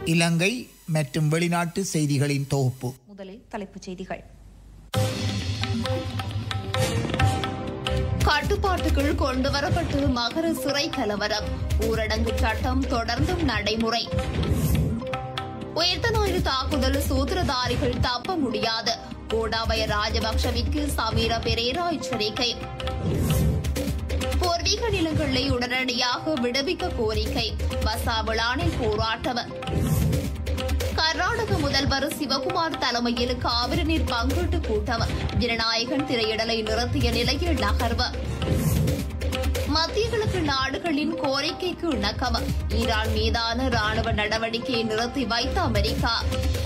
இலங்கை மற்றும் வெளிநாட்டு செய்திகளின் தொகுப்பு முதலில் தலைப்புச் செய்திகள் கட்டுப்பாட்டுக்குள் கொண்டுவரப்பட்டு மகர சிறை கலவரம் ஊரடங்கு சட்டம் தொடர்ந்தும் நடைமுறை உயர்த்த ஞாயிறு தாக்குதல் சூத்திரதாரிகள் தப்ப முடியாது கோடாபய ராஜபக்ஷவிற்கு சமீர பெரேரா எச்சரிக்கை பூர்வீக நிலங்களை உடனடியாக விடுவிக்க கோரிக்கை பசாவிளானில் போராட்டம் கர்நாடக முதல்வர் சிவகுமார் தலைமையில் காவிரி நீர் பங்கீட்டு கூட்டம் ஜனநாயகன் திரையிடலை நிறுத்திய நிலையில் நகர்வு மத்திய கிழக்கு நாடுகளின் கோரிக்கைக்கு இணக்கம் ஈரான் மீதான ராணுவ நடவடிக்கையை நிறுத்தி வைத்த அமெரிக்கா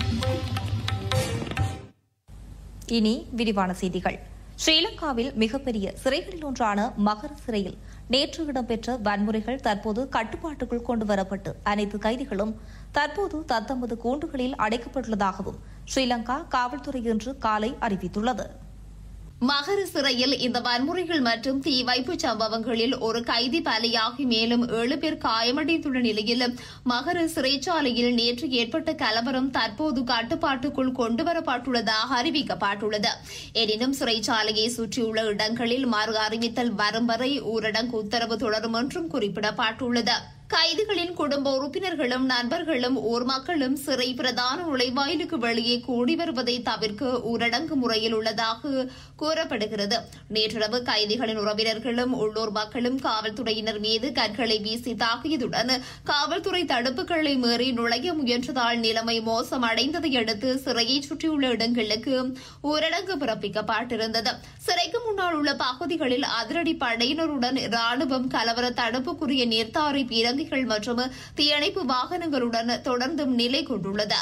இனி விரிவான செய்திகள் ஸ்ரீலங்காவில் மிகப்பெரிய சிறைகளில் ஒன்றான மகர சிறையில் நேற்று இடம்பெற்ற வன்முறைகள் தற்போது கட்டுப்பாட்டுக்குள் கொண்டு வரப்பட்டு அனைத்து கைதிகளும் தற்போது தத்தமது கூண்டுகளில் அடைக்கப்பட்டுள்ளதாகவும் ஸ்ரீலங்கா காவல்துறை இன்று காலை அறிவித்துள்ளது மகர சிறையில் இந்த வன்முறைகள் மற்றும் தீ வைப்பு சம்பவங்களில் ஒரு கைதி பலியாகி மேலும் ஏழு பேர் காயமடைந்துள்ள நிலையில் மகர சிறைச்சாலையில் நேற்று ஏற்பட்ட கலவரம் தற்போது கட்டுப்பாட்டுக்குள் கொண்டுவரப்பட்டுள்ளதாக அறிவிக்கப்பட்டுள்ளது எனினும் சிறைச்சாலையை சுற்றியுள்ள இடங்களில் மறு அறிவித்தல் வரும் வரை ஊரடங்கு உத்தரவு தொடரும் என்றும் குறிப்பிடப்பட்டுள்ளது கைதிகளின் குடும்ப உறுப்பினர்களும் நண்பர்களும் ஊர் மக்களும் சிறை பிரதான நுழைவாயிலுக்கு வெளியே கூடி வருவதை தவிர்க்க ஊரடங்கு முறையில் உள்ளதாக கூறப்படுகிறது நேற்றிரவு கைதிகளின் உறவினர்களும் உள்ளூர் மக்களும் காவல்துறையினர் மீது கற்களை வீசி தாக்கியதுடன் காவல்துறை தடுப்புகளை மீறி நுழைய முயன்றதால் நிலைமை மோசமடைந்ததை அடுத்து சிறையை சுற்றியுள்ள இடங்களுக்கு ஊரடங்கு பிறப்பிக்கப்பட்டிருந்தது சிறைக்கு முன்னால் உள்ள பகுதிகளில் அதிரடி படையினருடன் ராணுவம் கலவர தடுப்புக்குரிய நீர்த்தாரை பீரங்கிகள் மற்றும் தீயணைப்பு வாகனங்களுடன் தொடர்ந்தும் நிலை கொண்டுள்ளது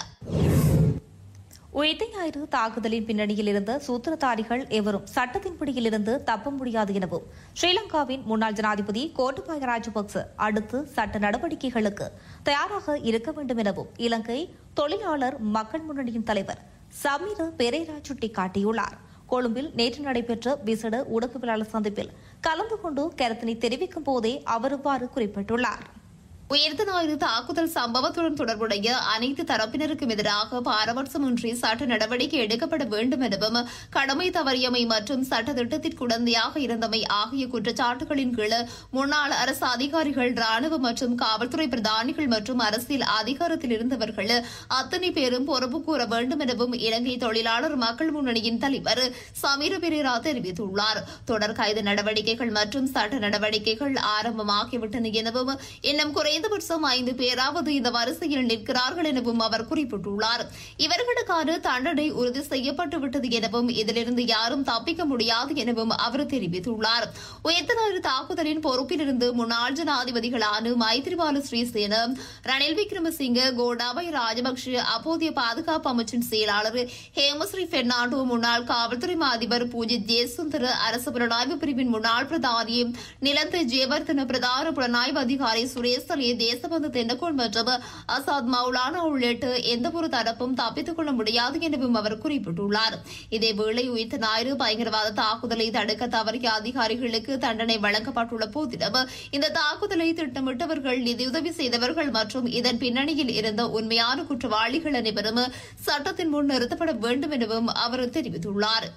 உயிர்த்த ஞாயிறு தாக்குதலின் பின்னணியில் இருந்த சூத்திரதாரிகள் எவரும் சட்டத்தின் பிடியிலிருந்து தப்ப முடியாது எனவும் ஸ்ரீலங்காவின் முன்னாள் ஜனாதிபதி கோட்டபாய ராஜபக்ச அடுத்து சட்ட நடவடிக்கைகளுக்கு தயாராக இருக்க வேண்டும் எனவும் இலங்கை தொழிலாளர் மக்கள் முன்னணியின் தலைவர் சமீர பெரேரா சுட்டிக்காட்டியுள்ளார் கொழும்பில் நேற்று நடைபெற்ற விசேட ஊடகவியலாளர் சந்திப்பில் கலந்து கொண்டு கருத்தினை தெரிவிக்கும் போதே அவர் இவ்வாறு குறிப்பிட்டுள்ளார் உயர்த்த ஞாயிறு தாக்குதல் சம்பவத்துடன் தொடர்புடைய அனைத்து தரப்பினருக்கும் எதிராக பாரபட்சமின்றி சட்ட நடவடிக்கை எடுக்கப்பட வேண்டும் எனவும் கடமை தவறியமை மற்றும் சட்ட திட்டத்திற்கு உடந்தையாக இருந்தமை ஆகிய குற்றச்சாட்டுகளின் கீழ் முன்னாள் அரசு அதிகாரிகள் ராணுவ மற்றும் காவல்துறை பிரதானிகள் மற்றும் அரசியல் அதிகாரத்தில் இருந்தவர்கள் அத்தனை பேரும் பொறுப்பு கூற வேண்டும் எனவும் இலங்கை தொழிலாளர் மக்கள் முன்னணியின் தலைவர் சமீர பெரேரா தெரிவித்துள்ளார் தொடர் கைது நடவடிக்கைகள் மற்றும் சட்ட நடவடிக்கைகள் ஆரம்பமாகிவிட்டன எனவும் இன்னும் குறைந்தபட்சம் ஐந்து பேராவது இந்த வரிசையில் நிற்கிறார்கள் எனவும் அவர் குறிப்பிட்டுள்ளார் இவர்களுக்கான தண்டனை உறுதி செய்யப்பட்டு விட்டது எனவும் இதிலிருந்து யாரும் தப்பிக்க முடியாது எனவும் அவர் தெரிவித்துள்ளார் உயர்த்தநாடு தாக்குதலின் பொறுப்பிலிருந்து முன்னாள் ஜனாதிபதிகளான மைத்ரிபால ஸ்ரீசேன ரணில் விக்ரமசிங்க கோடாபய ராஜபக்ஷ அப்போதைய பாதுகாப்பு அமைச்சின் செயலாளர் ஹேமஸ்ரீ பெர்னாண்டோ முன்னாள் காவல்துறை அதிபர் பூஜித் ஜெயசுந்தர் அரசு புலனாய்வு பிரிவின் முன்னாள் பிரதானி நிலந்த ஜெயவர்தன பிரதான புலனாய்வு அதிகாரி சுரேஷ் சலே தேசபந்து தென்னகோள் மற்றும் அசாத் மௌலானா உள்ளிட்ட எந்தவொரு தரப்பும் தப்பித்துக் கொள்ள முடியாது எனவும் அவர் குறிப்பிட்டுள்ளார் இதேவேளை உயிர்த்த ஞாயிறு பயங்கரவாத தாக்குதலை தடுக்க தவறிய அதிகாரிகளுக்கு தண்டனை வழங்கப்பட்டுள்ள போதிலும் இந்த தாக்குதலை திட்டமிட்டவர்கள் நிதியுதவி செய்தவர்கள் மற்றும் இதன் பின்னணியில் இருந்த உண்மையான குற்றவாளிகள் அனைவரும் சட்டத்தின் முன் நிறுத்தப்பட வேண்டும் எனவும் அவர் தெரிவித்துள்ளார்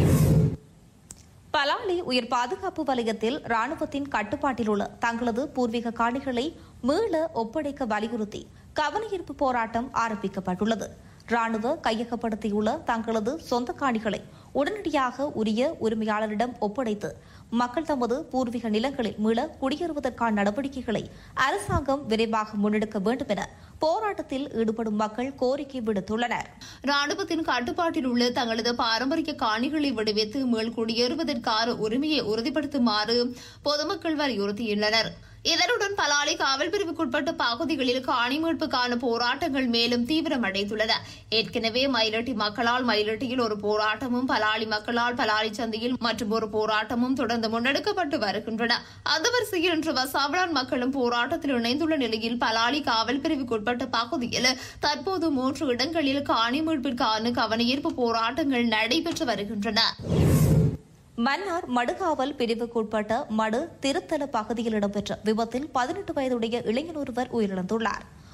பலாலி உயர் பாதுகாப்பு வலயத்தில் ராணுவத்தின் கட்டுப்பாட்டில் உள்ள தங்களது பூர்வீக காணிகளை மீள ஒப்படைக்க வலியுறுத்தி கவனஈர்ப்பு போராட்டம் ஆரம்பிக்கப்பட்டுள்ளது ராணுவ கையகப்படுத்தியுள்ள தங்களது சொந்த காணிகளை உடனடியாக உரிய உரிமையாளரிடம் ஒப்படைத்து மக்கள் தமது பூர்வீக நிலங்களில் மீள குடியேறுவதற்கான நடவடிக்கைகளை அரசாங்கம் விரைவாக முன்னெடுக்க வேண்டும் என போராட்டத்தில் ஈடுபடும் மக்கள் கோரிக்கை விடுத்துள்ளனர் ராணுவத்தின் கட்டுப்பாட்டில் உள்ள தங்களது பாரம்பரிய காணிகளை விடுவித்து மீள் குடியேறுவதற்கான உரிமையை உறுதிப்படுத்துமாறு பொதுமக்கள் வலியுறுத்தியுள்ளனர் இதனுடன் பலாலி காவல் பிரிவுக்குட்பட்ட பகுதிகளில் காணி மீட்புக்கான போராட்டங்கள் மேலும் தீவிரமடைந்துள்ளன ஏற்கனவே மயிலட்டி மக்களால் மயிலட்டியில் ஒரு போராட்டமும் பலாலி மக்களால் பலாலி சந்தையில் மற்றும் ஒரு போராட்டமும் தொடர்ந்து முன்னெடுக்கப்பட்டு வருகின்றன அந்த வரிசையில் இன்று வசாவளான் மக்களும் போராட்டத்தில் இணைந்துள்ள நிலையில் பலாலி காவல் பிரிவுக்குட்பட்ட பகுதியில் தற்போது மூன்று இடங்களில் காணி மீட்பிற்கான கவனஈர்ப்பு போராட்டங்கள் நடைபெற்று வருகின்றன மன்னார் மடுகாவல் பிரிவுக்குட்பட்ட மடு திருத்தல பகுதியில் இடம்பெற்ற விபத்தில் பதினெட்டு வயதுடைய இளைஞர் ஒருவர் உயிரிழந்துள்ளார்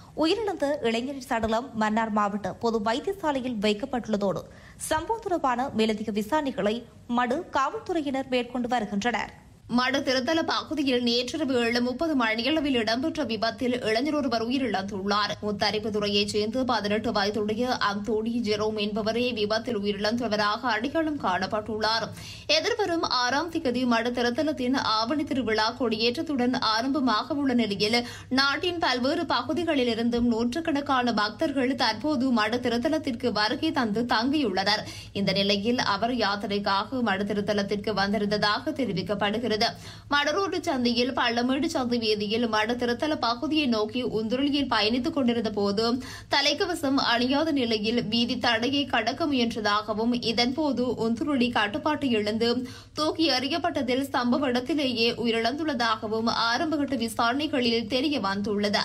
உயிரிழந்த இளைஞரின் சடலம் மன்னார் மாவட்ட பொது வைத்தியசாலையில் வைக்கப்பட்டுள்ளதோடு சம்பவம் தொடர்பான மேலதிக விசாரணைகளை மடு காவல்துறையினர் மேற்கொண்டு வருகின்றனர் மடு திருத்தல பகுதியில் நேற்றிரவு ஏழு முப்பது மணியளவில் இடம்பெற்ற விபத்தில் இளைஞர் ஒருவர் உயிரிழந்துள்ளார் முத்தரிப்புத்துறையைச் சேர்ந்து பதினெட்டு வயதுடைய அந்தோடி ஜெரோம் என்பவரே விபத்தில் உயிரிழந்தவராக அடையாளம் காணப்பட்டுள்ளார் எதிர்வரும் ஆறாம் திகதி மடு திருத்தலத்தின் ஆவணி திருவிழா கொடியேற்றத்துடன் ஆரம்பமாக உள்ள நிலையில் நாட்டின் பல்வேறு பகுதிகளிலிருந்தும் நூற்றுக்கணக்கான பக்தர்கள் தற்போது மடு திருத்தலத்திற்கு வருகை தந்து தங்கியுள்ளனர் இந்த நிலையில் அவர் யாத்திரைக்காக மடு திருத்தலத்திற்கு வந்திருந்ததாக தெரிவிக்கப்படுகிறது மடரோடு சந்தையில் பள்ளமேடு சந்தை வீதியில் மட திருத்தல பகுதியை நோக்கி உந்துருளியில் பயணித்துக் கொண்டிருந்த போது தலைக்கவசம் அணியாத நிலையில் வீதி தடையை கடக்க முயன்றதாகவும் இதன்போது உந்துருளி கட்டுப்பாட்டு இழந்து தூக்கி எறியப்பட்டதில் சம்பவ இடத்திலேயே உயிரிழந்துள்ளதாகவும் ஆரம்பகட்ட விசாரணைகளில் தெரிய வந்துள்ளது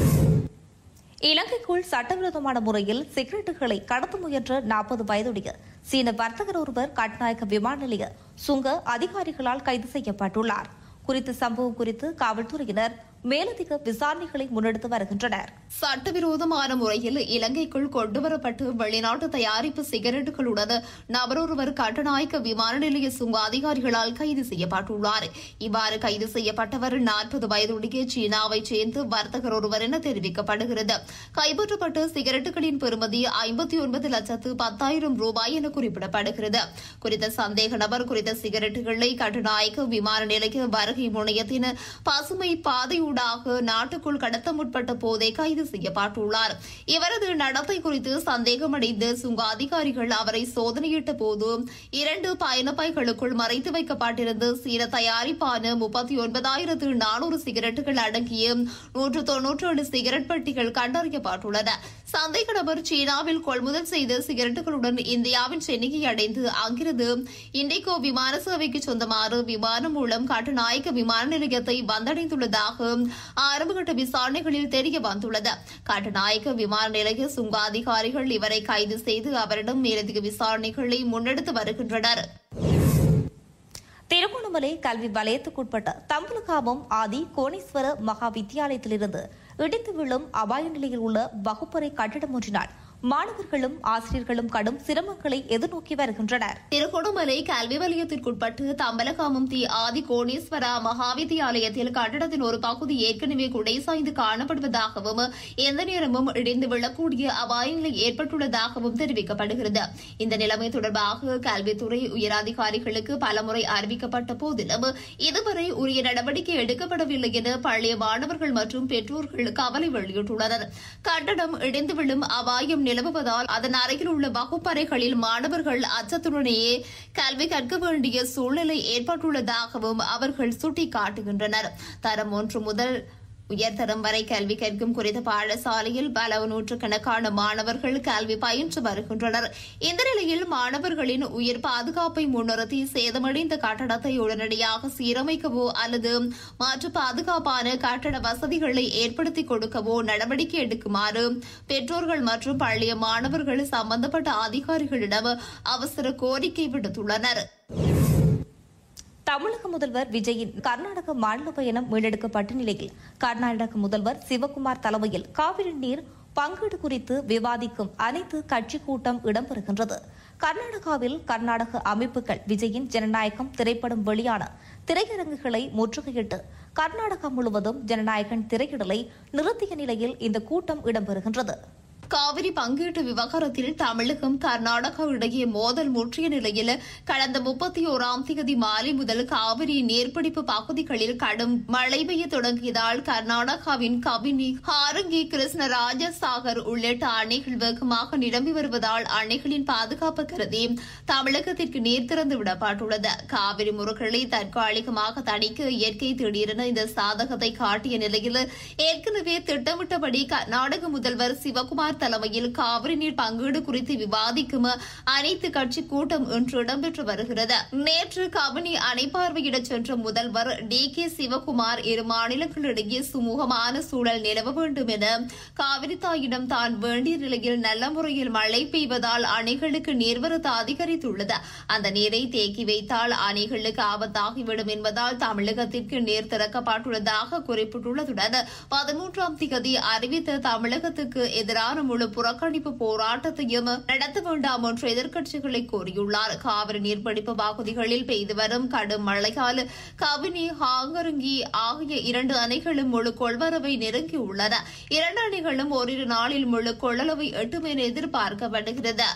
இலங்கைக்குள் சட்டவிரோதமான முறையில் சிகரெட்டுகளை கடத்த முயன்ற நாற்பது வயதுடைய சீன வர்த்தகர் ஒருவர் கட்நாயக்க விமான நிலைய சுங்க அதிகாரிகளால் கைது செய்யப்பட்டுள்ளார் குறித்த சம்பவம் குறித்து காவல்துறையினர் மேலதிக விசாரணைகளை முன்னெடுத்து வருகின்றனர் சட்டவிரோதமான முறையில் இலங்கைக்குள் கொண்டுவரப்பட்டு வெளிநாட்டு தயாரிப்பு சிகரெட்டுகளுடன் நபரொருவர் கட்டநாயக்க விமான நிலைய சுங்க அதிகாரிகளால் கைது செய்யப்பட்டுள்ளார் இவ்வாறு கைது செய்யப்பட்டவர் நாற்பது வயதுடைய சீனாவைச் சேர்ந்த வர்த்தகர் ஒருவர் என தெரிவிக்கப்படுகிறது கைப்பற்றப்பட்ட சிகரெட்டுகளின் பெறுமதி ஐம்பத்தி ஒன்பது லட்சத்து பத்தாயிரம் ரூபாய் என குறிப்பிடப்படுகிறது குறித்த சந்தேக நபர் குறித்த சிகரெட்டுகளை கட்டுநாயக்க விமான நிலைய வருகை முனையத்தின் பசுமை பாதையூடாக நாட்டுக்குள் கடத்த முற்பட்ட போதே கைது செய்யப்பட்டுள்ளார் இவரது நடத்தை குறித்து சந்தேகமடைந்த சுங்க அதிகாரிகள் அவரை சோதனையிட்ட போது இரண்டு பயணப்பைகளுக்குள் மறைத்து வைக்கப்பட்டிருந்த சீன தயாரிப்பான முப்பத்தி ஒன்பதாயிரத்து நானூறு சிகரெட்டுகள் அடங்கிய நூற்று தொன்னூற்றி ஏழு சிகரெட் பெட்டிகள் கண்டறியப்பட்டுள்ளன சந்தேக நபர் சீனாவில் கொள்முதல் செய்த சிகரெட்டுகளுடன் இந்தியாவின் சென்னையை அடைந்து அங்கிருந்து இண்டிகோ விமான சேவைக்கு சொந்தமான விமானம் மூலம் கட்டுநாயக்க விமான நிலையத்தை வந்தடைந்துள்ளதாக ஆரம்பகட்ட விசாரணைகளில் தெரிய வந்துள்ளது கட்டுநாயக்க விமான நிலைய சுங்க அதிகாரிகள் இவரை கைது செய்து அவரிடம் மேலதிக விசாரணைகளை முன்னெடுத்து வருகின்றனர் திருகோணமலை கல்வி வலயத்துக்குட்பட்ட தம்பலகாமம் ஆதி கோணேஸ்வர மகா வித்தியாலயத்திலிருந்து இடிந்து விழும் அபாய நிலையில் உள்ள வகுப்பறை கட்டிடம் ஒன்றினால் மாணவர்களும் ஆசிரியர்களும் கடும் சிரமங்களை எதிர்நோக்கி வருகின்றனர் திருகோணமலை கல்வி வலயத்திற்குட்பட்டு தம்பலகாமம் தி ஆதி கோணேஸ்வரா மகாவித்தியாலயத்தில் கட்டடத்தின் ஒரு பகுதி ஏற்கனவே குடைசாய்ந்து காணப்படுவதாகவும் எந்த நேரமும் இடிந்து விழக்கூடிய அபாய நிலை ஏற்பட்டுள்ளதாகவும் தெரிவிக்கப்படுகிறது இந்த நிலைமை தொடர்பாக கல்வித்துறை உயரதிகாரிகளுக்கு பலமுறை அறிவிக்கப்பட்ட போதிலும் இதுவரை உரிய நடவடிக்கை எடுக்கப்படவில்லை என பழைய மாணவர்கள் மற்றும் பெற்றோர்கள் கவலை வெளியிட்டுள்ளனர் கட்டடம் இடிந்து விழும் அபாயம் நிலவுவதால் அதன் அருகில் உள்ள வகுப்பறைகளில் மாணவர்கள் அச்சத்துடனேயே கல்வி கற்க வேண்டிய சூழ்நிலை ஏற்பட்டுள்ளதாகவும் அவர்கள் சுட்டிக்காட்டுகின்றனர் தரம் ஒன்று முதல் உயர்தரம் வரை கல்வி கற்கும் குறித்த பாடசாலையில் பல நூற்றுக்கணக்கான மாணவர்கள் கல்வி பயின்று வருகின்றனர் இந்த நிலையில் மாணவர்களின் உயிர் பாதுகாப்பை முன்னிறுத்தி சேதமடைந்த கட்டடத்தை உடனடியாக சீரமைக்கவோ அல்லது மாற்று பாதுகாப்பான கட்டட வசதிகளை ஏற்படுத்தி கொடுக்கவோ நடவடிக்கை எடுக்குமாறு பெற்றோர்கள் மற்றும் பள்ளிய மாணவர்கள் சம்பந்தப்பட்ட அதிகாரிகளிடம் அவசர கோரிக்கை விடுத்துள்ளனர் தமிழக முதல்வர் விஜயின் கர்நாடக மாநில பயணம் மீளெடுக்கப்பட்ட நிலையில் கர்நாடக முதல்வர் சிவகுமார் தலைமையில் காவிரி நீர் பங்கீடு குறித்து விவாதிக்கும் அனைத்து கட்சி கூட்டம் இடம்பெறுகின்றது கர்நாடகாவில் கர்நாடக அமைப்புகள் விஜயின் ஜனநாயகம் திரைப்படம் வெளியான திரையரங்குகளை முற்றுகையிட்டு கர்நாடகா முழுவதும் ஜனநாயகன் திரையிடலை நிறுத்திய நிலையில் இந்த கூட்டம் இடம்பெறுகின்றது காவிரி பங்கீட்டு விவகாரத்தில் தமிழகம் கர்நாடகா இடையே மோதல் முற்றிய நிலையில் கடந்த முப்பத்தி ஓராம் தேதி மாலை முதல் காவிரி நீர்பிடிப்பு பகுதிகளில் கடும் மழை பெய்ய தொடங்கியதால் கர்நாடகாவின் கபினி ஹாரங்கி கிருஷ்ணராஜ சாகர் உள்ளிட்ட அணைகள் வேகமாக நிரம்பி வருவதால் அணைகளின் பாதுகாப்பு கருதி தமிழகத்திற்கு நீர் திறந்து விடப்பட்டுள்ளது காவிரி முறைகளை தற்காலிகமாக தணிக்க இயற்கை திடீரென இந்த சாதகத்தை காட்டிய நிலையில் ஏற்கனவே திட்டமிட்டபடி கர்நாடக முதல்வர் சிவகுமார் சிவகுமார் தலைமையில் காவிரி நீர் பங்கீடு குறித்து விவாதிக்கும் அனைத்து கட்சி கூட்டம் இன்று இடம்பெற்று வருகிறது நேற்று கபினி அணை பார்வையிட சென்ற முதல்வர் டி கே சிவகுமார் இரு மாநிலங்களிடையே சுமூகமான சூழல் நிலவ வேண்டும் என காவிரி தாயிடம் தான் வேண்டிய நிலையில் நல்ல முறையில் மழை பெய்வதால் அணைகளுக்கு நீர்வரத்து அதிகரித்துள்ளது அந்த நீரை தேக்கி வைத்தால் அணைகளுக்கு ஆபத்தாகிவிடும் என்பதால் தமிழகத்திற்கு நீர் திறக்கப்பட்டுள்ளதாக குறிப்பிட்டுள்ளதுடன் பதிமூன்றாம் தேதி அறிவித்த தமிழகத்துக்கு எதிரான முழு புறக்கணிப்பு போராட்டத்தையும் நடத்த வேண்டாம் என்று எதிர்க்கட்சிகளை கோரியுள்ளார் காவிரி நீர்பிடிப்பு பகுதிகளில் பெய்து வரும் கடும் மழையால் கபினி ஹாங்கருங்கி ஆகிய இரண்டு அணைகளும் முழு கொள்வரவை நெருங்கியுள்ளன இரண்டு அணைகளும் ஓரிரு நாளில் முழு கொள்ளளவை எட்டும் என எதிர்பார்க்கப்படுகிறது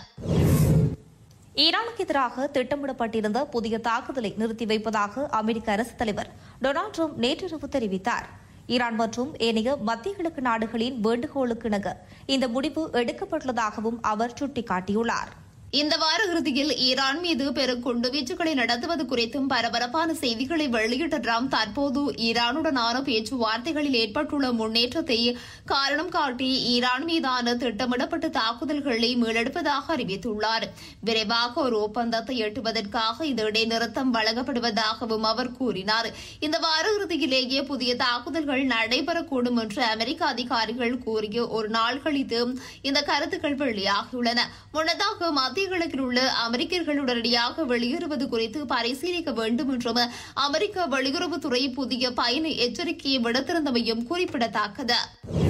ஈரானுக்கு எதிராக திட்டமிடப்பட்டிருந்த புதிய தாக்குதலை நிறுத்தி வைப்பதாக அமெரிக்க அரசுத் தலைவர் டொனால்டு ட்ரம்ப் நேற்றிரவு தெரிவித்தார் ஈரான் மற்றும் ஏனைய மத்திய கிழக்கு நாடுகளின் வேண்டுகோளுக்கு இணங்க இந்த முடிவு எடுக்கப்பட்டுள்ளதாகவும் அவர் சுட்டிக்காட்டியுள்ளார் இந்த வார இறுதியில் ஈரான் மீது பெரும் குண்டுவீச்சுகளை நடத்துவது குறித்தும் பரபரப்பான செய்திகளை வெளியிட்ட ட்ரம்ப் தற்போது ஈரானுடனான பேச்சுவார்த்தைகளில் ஏற்பட்டுள்ள முன்னேற்றத்தை காரணம் காட்டி ஈரான் மீதான திட்டமிடப்பட்ட தாக்குதல்களை மீளெடுப்பதாக அறிவித்துள்ளார் விரைவாக ஒரு ஒப்பந்தத்தை எட்டுவதற்காக இந்த இடைநிறுத்தம் வழங்கப்படுவதாகவும் அவர் கூறினார் இந்த வார இறுதியிலேயே புதிய தாக்குதல்கள் நடைபெறக்கூடும் என்று அமெரிக்க அதிகாரிகள் கூறிய ஒரு நாள் கழித்து இந்த கருத்துக்கள் வெளியாகியுள்ளன முன்னதாக மத்திய கிழக்கில் உள்ள அமெரிக்கர்கள் உடனடியாக வெளியேறுவது குறித்து பரிசீலிக்க வேண்டும் என்றும் அமெரிக்க வெளியுறவுத்துறை புதிய பயண எச்சரிக்கையை விடுத்திருந்தமையும் குறிப்பிடத்தக்கது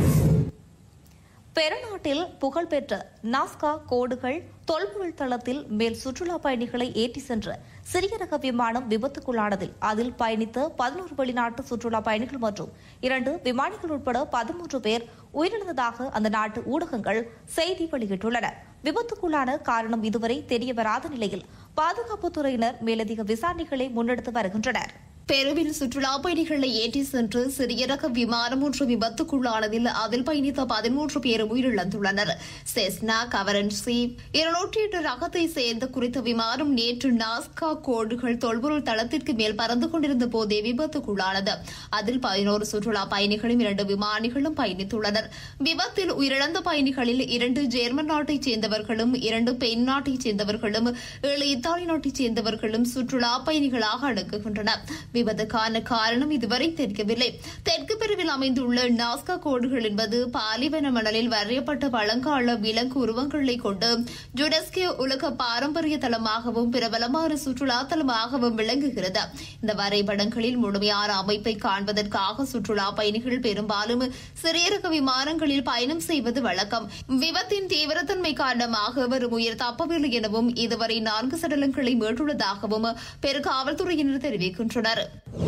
பெருநாட்டில் புகழ்பெற்ற நாஸ்கா கோடுகள் தொல்பொருள் தளத்தில் மேல் சுற்றுலா பயணிகளை ஏற்றி சென்ற சிறிய ரக விமானம் விபத்துக்குள்ளானதில் அதில் பயணித்த பதினோரு வெளிநாட்டு சுற்றுலா பயணிகள் மற்றும் இரண்டு விமானிகள் உட்பட பதிமூன்று பேர் உயிரிழந்ததாக அந்த நாட்டு ஊடகங்கள் செய்தி வெளியிட்டுள்ளன விபத்துக்குள்ளான காரணம் இதுவரை தெரியவராத நிலையில் பாதுகாப்புத்துறையினர் மேலதிக விசாரணைகளை முன்னெடுத்து வருகின்றனர் பெருவில் சுற்றுலா பயணிகளை ஏற்றி சென்று சிறிய ரக விமானம் ஒன்று விபத்துக்குள்ளானதில் அதில் பயணித்த பதிமூன்று பேர் உயிரிழந்துள்ளனர் செஸ்னா கவரன்சி இருநூற்றி எட்டு ரகத்தை சேர்ந்த குறித்த விமானம் நேற்று நாஸ்கா கோடுகள் தொல்பொருள் தளத்திற்கு மேல் பறந்து கொண்டிருந்த போதே விபத்துக்குள்ளானது அதில் பதினோரு சுற்றுலா பயணிகளும் இரண்டு விமானிகளும் பயணித்துள்ளனர் விபத்தில் உயிரிழந்த பயணிகளில் இரண்டு ஜெர்மன் நாட்டைச் சேர்ந்தவர்களும் இரண்டு பெண் நாட்டைச் சேர்ந்தவர்களும் ஏழு இத்தாலி நாட்டைச் சேர்ந்தவர்களும் சுற்றுலா பயணிகளாக அடங்குகின்றனர் விபத்துக்கான காரணம் இதுவரை தெரியவில்லை தெற்கு பிரிவில் அமைந்துள்ள நாஸ்கா கோடுகள் என்பது பாலிவன மணலில் வரையப்பட்ட பழங்கால விலங்கு உருவங்களை கொண்டு யுனெஸ்கோ உலக பாரம்பரிய தலமாகவும் பிரபலமான சுற்றுலா தலமாகவும் விளங்குகிறது இந்த வரைபடங்களில் முழுமையான அமைப்பை காண்பதற்காக சுற்றுலா பயணிகள் பெரும்பாலும் சிறிய ரக விமானங்களில் பயணம் செய்வது வழக்கம் விபத்தின் தீவிரத்தன்மை காரணமாக வரும் உயிர் தப்பவில்லை எனவும் இதுவரை நான்கு சடலங்களை மீட்டுள்ளதாகவும் பெரு காவல்துறையினர் தெரிவிக்கின்றனர்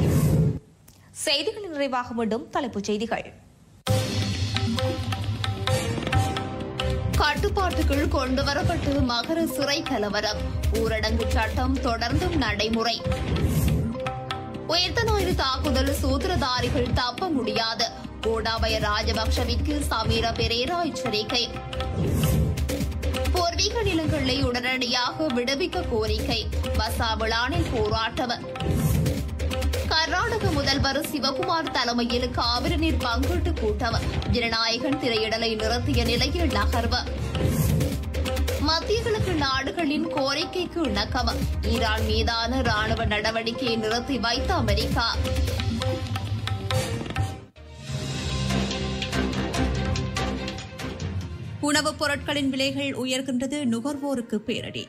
செய்திகளின் நிறைவாக மீண்டும் தலைப்புச் செய்திகள் கட்டுப்பாட்டுக்குள் கொண்டுவரப்பட்டு மகர சிறை கலவரம் ஊரடங்கு சட்டம் தொடர்ந்தும் நடைமுறை உயர்த்த நோய் தாக்குதல் சூத்திரதாரிகள் தப்ப முடியாது கோடாபய ராஜபக்சவிற்கு சமீர பெரேரா எச்சரிக்கை பூர்வீக நிலங்களை உடனடியாக விடுவிக்க கோரிக்கை பசாவிளானில் போராட்டம் கர்நாடக முதல்வர் சிவகுமார் தலைமையில் காவிரி நீர் பங்கீட்டு கூட்டம் ஜனநாயகன் திரையிடலை நிறுத்திய நிலையில் நகர்வு மத்திய கிழக்கு நாடுகளின் கோரிக்கைக்கு இணக்கம் ஈரான் மீதான ராணுவ நடவடிக்கையை நிறுத்தி வைத்த அமெரிக்கா உணவுப் பொருட்களின் விலைகள் உயர்கின்றது நுகர்வோருக்கு பேரடி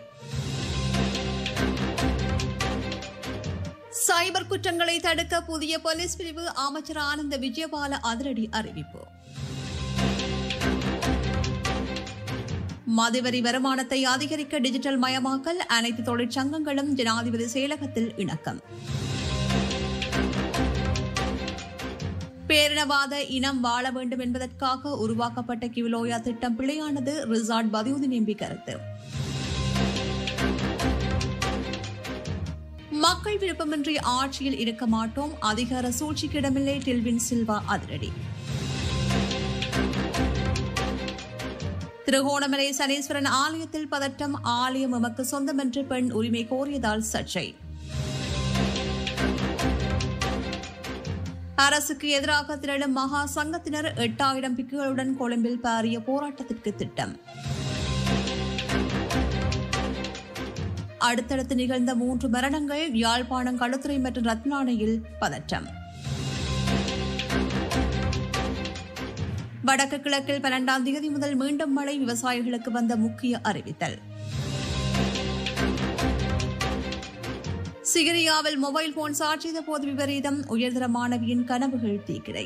சைபர் குற்றங்களை தடுக்க புதிய போலீஸ் பிரிவு அமைச்சர் ஆனந்த விஜயபால அதிரடி அறிவிப்பு மதுவரி வருமானத்தை அதிகரிக்க டிஜிட்டல் மயமாக்கல் அனைத்து தொழிற்சங்கங்களும் ஜனாதிபதி செயலகத்தில் இணக்கம் பேரினவாத இனம் வாழ வேண்டும் என்பதற்காக உருவாக்கப்பட்ட கிவிலோயா திட்டம் பிழையானது ரிசார்ட் பதியுதீன் எம்பி கருத்து மக்கள் விருப்பமின்றி ஆட்சியில் இருக்க மாட்டோம் அதிகார சூழ்ச்சிக்கு இடமில்லை டில்வின் சில்வா அதிரடி திருகோணமலை சனீஸ்வரன் ஆலயத்தில் பதட்டம் ஆலயம் எமக்கு சொந்தமென்று பெண் உரிமை கோரியதால் சர்ச்சை அரசுக்கு எதிராக திரளும் மகா சங்கத்தினர் எட்டாயிரம் பிக்குகளுடன் கொழும்பில் பாரிய போராட்டத்திற்கு திட்டம் அடுத்தடுத்து நிகழ்ந்த மூன்று மரணங்கள் யாழ்ப்பாணம் களுத்துறை மற்றும் ரத்னானையில் பதற்றம் வடக்கு கிழக்கில் பன்னெண்டாம் தேதி முதல் மீண்டும் மழை விவசாயிகளுக்கு வந்த முக்கிய அறிவித்தல் சிகிரியாவில் மொபைல் போன் சாட்சியத போது விபரீதம் உயர்தர மாணவியின் கனவுகள் தீக்கிரை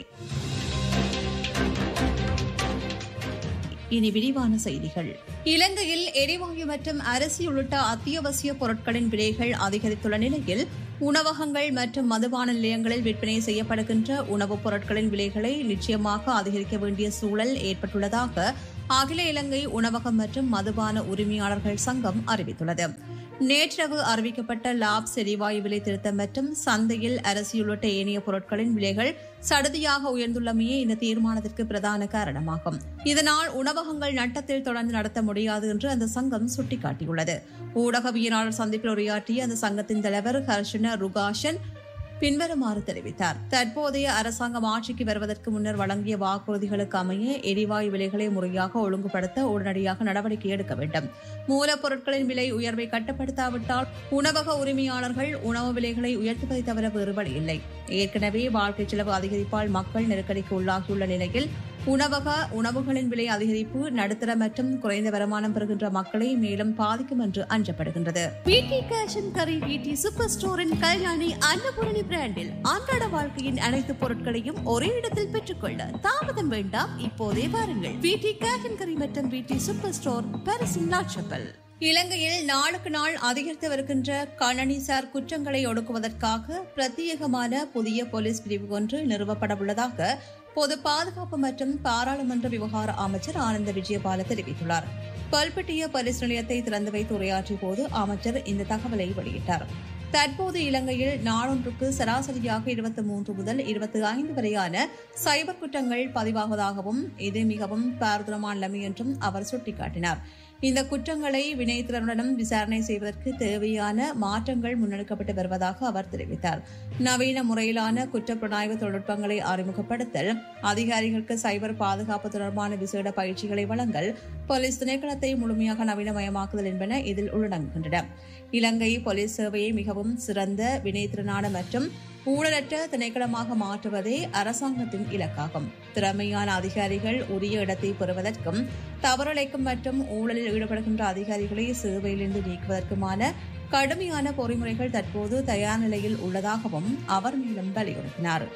இனி விரிவான செய்திகள் இலங்கையில் எரிவாயு மற்றும் அரிசி உள்ளிட்ட அத்தியாவசிய பொருட்களின் விலைகள் அதிகரித்துள்ள நிலையில் உணவகங்கள் மற்றும் மதுபான நிலையங்களில் விற்பனை செய்யப்படுகின்ற உணவுப் பொருட்களின் விலைகளை நிச்சயமாக அதிகரிக்க வேண்டிய சூழல் ஏற்பட்டுள்ளதாக அகில இலங்கை உணவகம் மற்றும் மதுபான உரிமையாளர்கள் சங்கம் அறிவித்துள்ளது நேற்றிரவு அறிவிக்கப்பட்ட லாப்ஸ் எரிவாயு விலை திருத்தம் மற்றும் சந்தையில் அரிசி உள்ளிட்ட ஏனைய பொருட்களின் விலைகள் சடுதியாக உயர்ந்துள்ளமையே இந்த தீர்மானத்திற்கு பிரதான காரணமாகும் இதனால் உணவகங்கள் நட்டத்தில் தொடர்ந்து நடத்த முடியாது என்று அந்த சங்கம் சுட்டிக்காட்டியுள்ளது ஊடகவியலாளர் சந்திப்பில் உரையாற்றிய அந்த சங்கத்தின் தலைவர் ஹர்ஷன ருகாஷன் பின்வருமாறு தெரிவித்தார் தற்போதைய அரசாங்கம் ஆட்சிக்கு வருவதற்கு முன்னர் வழங்கிய வாக்குறுதிகளுக்கு அமைய எரிவாயு விலைகளை முறையாக ஒழுங்குபடுத்த உடனடியாக நடவடிக்கை எடுக்க வேண்டும் மூலப்பொருட்களின் விலை உயர்வை கட்டுப்படுத்தாவிட்டால் உணவக உரிமையாளர்கள் உணவு விலைகளை உயர்த்துவதை தவிர வேறு வழி இல்லை ஏற்கனவே வாழ்க்கை செலவு அதிகரிப்பால் மக்கள் நெருக்கடிக்கு உள்ளாகியுள்ள நிலையில் உணவக உணவுகளின் விலை அதிகரிப்பு நடுத்தர மற்றும் குறைந்த வருமானம் பெறுகின்ற மக்களை மேலும் பாதிக்கும் என்று அஞ்சப்படுகின்றது பிடி கேஷன் கரி பிடி சூப்பர் ஸ்டோரின் கல்யாணி அன்னபூரணி பிராண்டில் அன்றாட வாழ்க்கையின் அனைத்து பொருட்களையும் ஒரே இடத்தில் பெற்றுக்கொள்ள தாமதம் வேண்டாம் இப்போதே வாருங்கள் பிடி கேஷன் கரி மற்றும் பிடி சூப்பர் ஸ்டோர் பாரிஸின் லாட்சப்பல் இலங்கையில் நாளுக்கு நாள் அதிகரித்து வருகின்ற கணனிசார் குற்றங்களை ஒடுக்குவதற்காக பிரத்யேகமான புதிய போலீஸ் பிரிவு ஒன்று நிறுவப்பட உள்ளதாக பொது பாதுகாப்பு மற்றும் பாராளுமன்ற விவகார அமைச்சர் ஆனந்த விஜயபால தெரிவித்துள்ளார் பல்பட்டிய போலீஸ் நிலையத்தை திறந்து வைத்து உரையாற்றிய போது அமைச்சர் இந்த தகவலை வெளியிட்டார் தற்போது இலங்கையில் நாளொன்றுக்கு சராசரியாக இருபத்தி மூன்று முதல் இருபத்தி ஐந்து வரையான சைபர் குற்றங்கள் பதிவாவதாகவும் இது மிகவும் பாரதூரமான நிலைமை என்றும் அவர் சுட்டிக்காட்டினார் இந்த குற்றங்களை வினைத்திறனுடனும் விசாரணை செய்வதற்கு தேவையான மாற்றங்கள் முன்னெடுக்கப்பட்டு வருவதாக அவர் தெரிவித்தார் நவீன முறையிலான குற்றப்புலனாய்வு தொழில்நுட்பங்களை அறிமுகப்படுத்தல் அதிகாரிகளுக்கு சைபர் பாதுகாப்பு தொடர்பான விசேட பயிற்சிகளை வழங்கல் போலீஸ் திணைக்களத்தை முழுமையாக நவீனமயமாக்குதல் என்பன இதில் உள்ளடங்குகின்றன இலங்கை போலீஸ் சேவையை மிகவும் சிறந்த வினைத்திறனான மற்றும் ஊழலற்ற திணைக்களமாக மாற்றுவதே அரசாங்கத்தின் இலக்காகும் திறமையான அதிகாரிகள் உரிய இடத்தை பெறுவதற்கும் தவறிழைக்கும் மற்றும் ஊழலில் ஈடுபடுகின்ற அதிகாரிகளை சேவையிலிருந்து நீக்குவதற்குமான கடுமையான பொறிமுறைகள் தற்போது தயார் நிலையில் உள்ளதாகவும் அவர் மேலும் வலியுறுத்தினார்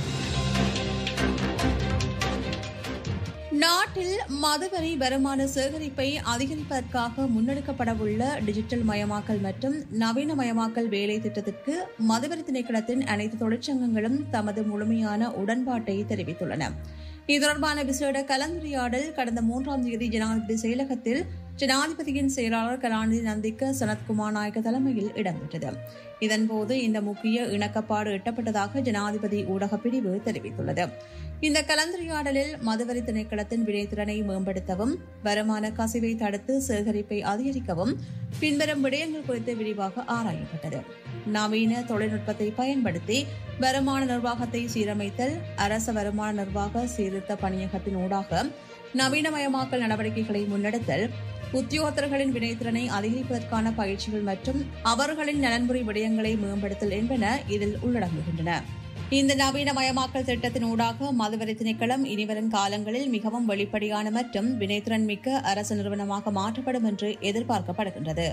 நாட்டில் மதுவரி வருமான சேகரிப்பை அதிகரிப்பதற்காக முன்னெடுக்கப்படவுள்ள டிஜிட்டல் மயமாக்கல் மற்றும் நவீனமயமாக்கல் வேலை திட்டத்திற்கு மதுவரி திணைக்களத்தின் அனைத்து தொழிற்சங்கங்களும் தமது முழுமையான உடன்பாட்டை தெரிவித்துள்ளன இது தொடர்பான விசேட கலந்துரையாடல் கடந்த மூன்றாம் தேதி ஜனாதிபதி செயலகத்தில் ஜனாதிபதியின் செயலாளர் கலாநிதி நந்திக்க சனத்குமார் நாயக்க தலைமையில் இடம்பெற்றது இதன்போது இந்த முக்கிய இணக்கப்பாடு எட்டப்பட்டதாக ஜனாதிபதி ஊடக பிரிவு தெரிவித்துள்ளது இந்த கலந்துரையாடலில் மதுவரி திணைக்களத்தின் வினைத்திறனை மேம்படுத்தவும் வருமான கசிவை தடுத்து சேகரிப்பை அதிகரிக்கவும் பின்வரும் விடயங்கள் குறித்து விரிவாக ஆராயப்பட்டது நவீன தொழில்நுட்பத்தை பயன்படுத்தி வருமான நிர்வாகத்தை சீரமைத்தல் அரச வருமான நிர்வாக சீர்திருத்த பணியகத்தின் ஊடாக நவீனமயமாக்கல் நடவடிக்கைகளை முன்னெடுத்தல் உத்தியோகத்தர்களின் வினைத்திறனை அதிகரிப்பதற்கான பயிற்சிகள் மற்றும் அவர்களின் நலன்புரி விடயங்களை மேம்படுத்தல் என்பன இதில் உள்ளடங்குகின்றன இந்த நவீனமயமாக்கல் திட்டத்தின் ஊடாக மதுவரி திணைக்களம் இனிவரும் காலங்களில் மிகவும் வெளிப்படையான மற்றும் வினைத்திறன் மிக்க அரசு நிறுவனமாக மாற்றப்படும் என்று எதிர்பார்க்கப்படுகின்றது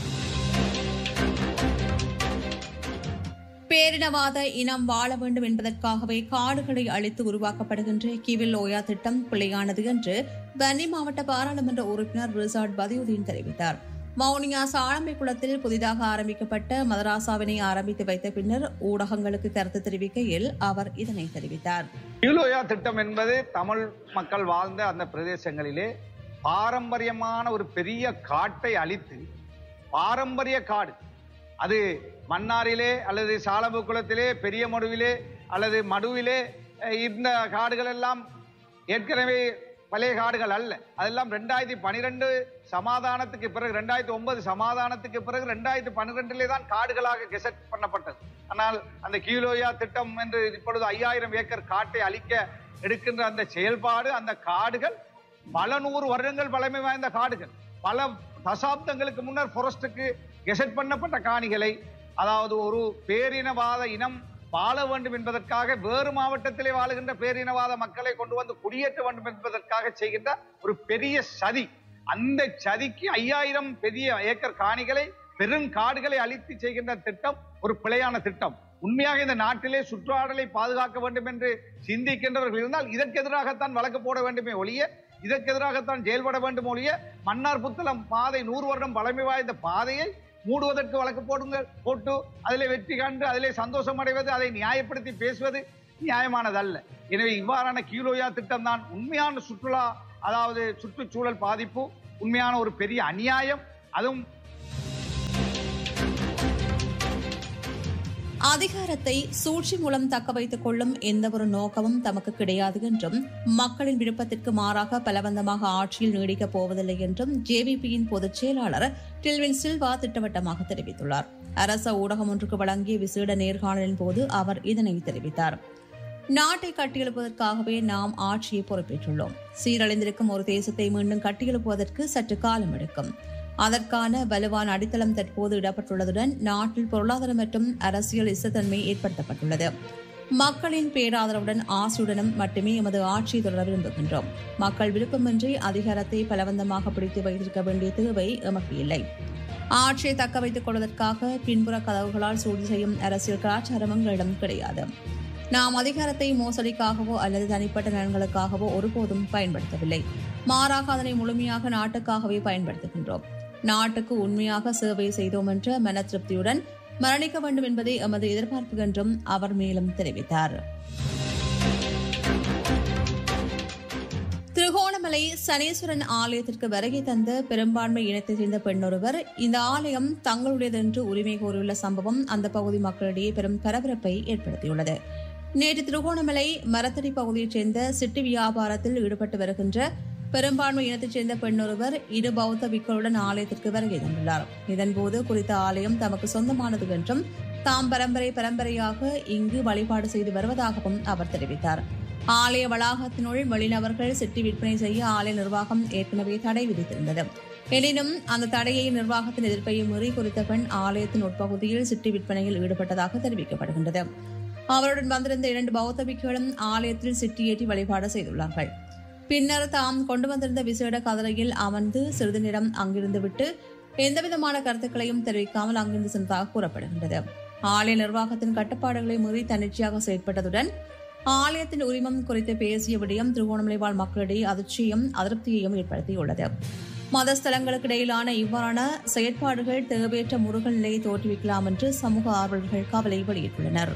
பேரினவாத இனம் வாழ வேண்டும் என்பதற்காகவே காடுகளை அழித்து உருவாக்கப்படுகின்ற கிவில் ஓயா திட்டம் பிள்ளையானது என்று வன்னி மாவட்ட பாராளுமன்ற உறுப்பினர் ரிசார்ட் பதியுதீன் தெரிவித்தார் மௌனியா சாளம்பை குளத்தில் புதிதாக ஆரம்பிக்கப்பட்ட மதராசாவினை ஆரம்பித்து வைத்த பின்னர் ஊடகங்களுக்கு கருத்து தெரிவிக்கையில் அவர் இதனை தெரிவித்தார் யூலோயா திட்டம் என்பது தமிழ் மக்கள் வாழ்ந்த அந்த பிரதேசங்களிலே பாரம்பரியமான ஒரு பெரிய காட்டை அழித்து பாரம்பரிய காடு அது மன்னாரிலே அல்லது சாலம்பு குளத்திலே பெரிய மடுவிலே அல்லது மடுவிலே அஹ், இந்த காடுகள் எல்லாம் ஏற்கனவே பழைய காடுகள் அல்ல அதெல்லாம் ரெண்டாயிரத்தி பனிரெண்டு சமாதானத்துக்கு பிறகு ரெண்டாயிரத்தி ஒன்பது சமாதானத்துக்கு பிறகு ரெண்டாயிரத்தி பன்னிரெண்டிலே தான் காடுகளாக கெசட் பண்ணப்பட்டது ஆனால் அந்த கீழோயா திட்டம் என்று இப்பொழுது ஐயாயிரம் ஏக்கர் காட்டை அழிக்க எடுக்கின்ற அந்த செயல்பாடு அந்த காடுகள் பல நூறு வருடங்கள் பழமை வாய்ந்த காடுகள் பல தசாப்தங்களுக்கு முன்னர் ஃபாரஸ்டுக்கு கெசட் பண்ணப்பட்ட காணிகளை அதாவது ஒரு பேரினவாத இனம் வாழ வேண்டும் என்பதற்காக வேறு மாவட்டத்திலே வாழுகின்ற பேரினவாத மக்களை கொண்டு வந்து குடியேற்ற வேண்டும் என்பதற்காக செய்கின்ற ஒரு பெரிய சதி அந்த சதிக்கு ஐயாயிரம் பெரிய ஏக்கர் காணிகளை பெரும் காடுகளை அழித்து செய்கின்ற திட்டம் ஒரு பிழையான திட்டம் உண்மையாக இந்த நாட்டிலே சுற்றாடலை பாதுகாக்க வேண்டும் என்று சிந்திக்கின்றவர்கள் இருந்தால் இதற்கு எதிராகத்தான் வழக்கு போட வேண்டுமே ஒழிய இதற்கு எதிராகத்தான் செயல்பட வேண்டும் ஒழிய மன்னார் புத்தளம் பாதை நூறு வருடம் பழமை வாய்ந்த பாதையை மூடுவதற்கு வழக்கு போடுங்கள் போட்டு அதிலே வெற்றி கண்டு அதிலே சந்தோஷம் அடைவது அதை நியாயப்படுத்தி பேசுவது நியாயமானதல்ல எனவே இவ்வாறான கீழோயா திட்டம் தான் உண்மையான சுற்றுலா அதாவது சுற்றுச்சூழல் பாதிப்பு உண்மையான ஒரு பெரிய அநியாயம் அதுவும் அதிகாரத்தை சூழ்ச்சி மூலம் தக்க வைத்துக் கொள்ளும் எந்தவொரு நோக்கமும் தமக்கு கிடையாது என்றும் மக்களின் விருப்பத்திற்கு மாறாக பலவந்தமாக ஆட்சியில் நீடிக்கப் போவதில்லை என்றும் ஜேவிபியின் பொதுச் செயலாளர் டில்வின் சில்வா திட்டவட்டமாக தெரிவித்துள்ளார் அரச ஊடகம் ஒன்றுக்கு வழங்கிய விசேட நேர்காணலின் போது அவர் இதனை தெரிவித்தார் நாட்டை கட்டியெழுப்பதற்காகவே நாம் ஆட்சியை பொறுப்பேற்றுள்ளோம் சீரழிந்திருக்கும் ஒரு தேசத்தை மீண்டும் கட்டியெழுப்புவதற்கு சற்று காலம் எடுக்கும் அதற்கான வலுவான அடித்தளம் தற்போது இடப்பட்டுள்ளதுடன் நாட்டில் பொருளாதார மற்றும் அரசியல் இசத்தன்மை ஏற்படுத்தப்பட்டுள்ளது மக்களின் பேராதரவுடன் ஆசையுடனும் மட்டுமே எமது ஆட்சியை தொடர விரும்புகின்றோம் மக்கள் விருப்பமின்றி அதிகாரத்தை பலவந்தமாக பிடித்து வைத்திருக்க வேண்டிய தேவை எமக்கு இல்லை ஆட்சியை தக்க வைத்துக் கொள்வதற்காக பின்புற கதவுகளால் சூழ்ச்சி செய்யும் அரசியல் கலாச்சாரம் எங்களிடம் கிடையாது நாம் அதிகாரத்தை மோசடிக்காகவோ அல்லது தனிப்பட்ட நலன்களுக்காகவோ ஒருபோதும் பயன்படுத்தவில்லை மாறாக அதனை முழுமையாக நாட்டுக்காகவே பயன்படுத்துகின்றோம் நாட்டுக்கு உண்மையாக சேவை செய்தோம் என்ற மன திருப்தியுடன் மரணிக்க வேண்டும் என்பதே எமது எதிர்பார்ப்பு என்றும் அவர் மேலும் தெரிவித்தார் திருகோணமலை சனீஸ்வரன் ஆலயத்திற்கு வருகை தந்த பெரும்பான்மை இனத்தைச் சேர்ந்த பெண்ணொருவர் இந்த ஆலயம் தங்களுடையதென்று உரிமை கோரியுள்ள சம்பவம் அந்த பகுதி மக்களிடையே பெரும் பரபரப்பை ஏற்படுத்தியுள்ளது நேற்று திருகோணமலை மரத்தடி பகுதியைச் சேர்ந்த சிட்டி வியாபாரத்தில் ஈடுபட்டு வருகின்ற பெரும்பான்மை இனத்தைச் சேர்ந்த பெண்ணொருவர் இரு பௌத்த விக்களுடன் ஆலயத்திற்கு வருகை தந்துள்ளார் இதன்போது குறித்த ஆலயம் தமக்கு சொந்தமானது என்றும் தாம் பரம்பரை பரம்பரையாக இங்கு வழிபாடு செய்து வருவதாகவும் அவர் தெரிவித்தார் ஆலய வளாகத்தினுள் வெளிநபர்கள் சிட்டி விற்பனை செய்ய ஆலய நிர்வாகம் ஏற்கனவே தடை விதித்திருந்தது எனினும் அந்த தடையை நிர்வாகத்தின் எதிர்ப்பை மீறி குறித்த பெண் ஆலயத்தின் உட்பகுதியில் சிட்டி விற்பனையில் ஈடுபட்டதாக தெரிவிக்கப்படுகின்றது அவருடன் வந்திருந்த இரண்டு பௌத்த பிக்குகளும் ஆலயத்தில் சிட்டியேற்றி வழிபாடு செய்துள்ளார்கள் பின்னர் தாம் கொண்டு வந்திருந்த விசேட கதிரையில் அமர்ந்து சிறிது நேரம் அங்கிருந்து விட்டு எந்தவிதமான கருத்துக்களையும் தெரிவிக்காமல் அங்கிருந்து சென்றதாக கூறப்படுகின்றது ஆலய நிர்வாகத்தின் கட்டுப்பாடுகளை மீறி தன்னிச்சையாக செயற்பட்டதுடன் ஆலயத்தின் உரிமம் குறித்து பேசிய விடயம் திருகோணமலை வாழ் மக்களிடையே அதிர்ச்சியையும் அதிருப்தியையும் ஏற்படுத்தியுள்ளது மதஸ்தலங்களுக்கு இடையிலான இவ்வாறான செயற்பாடுகள் தேவையற்ற முருகல் நிலையை தோற்றுவிக்கலாம் என்று சமூக ஆர்வலர்கள் கவலை வெளியிட்டுள்ளனர்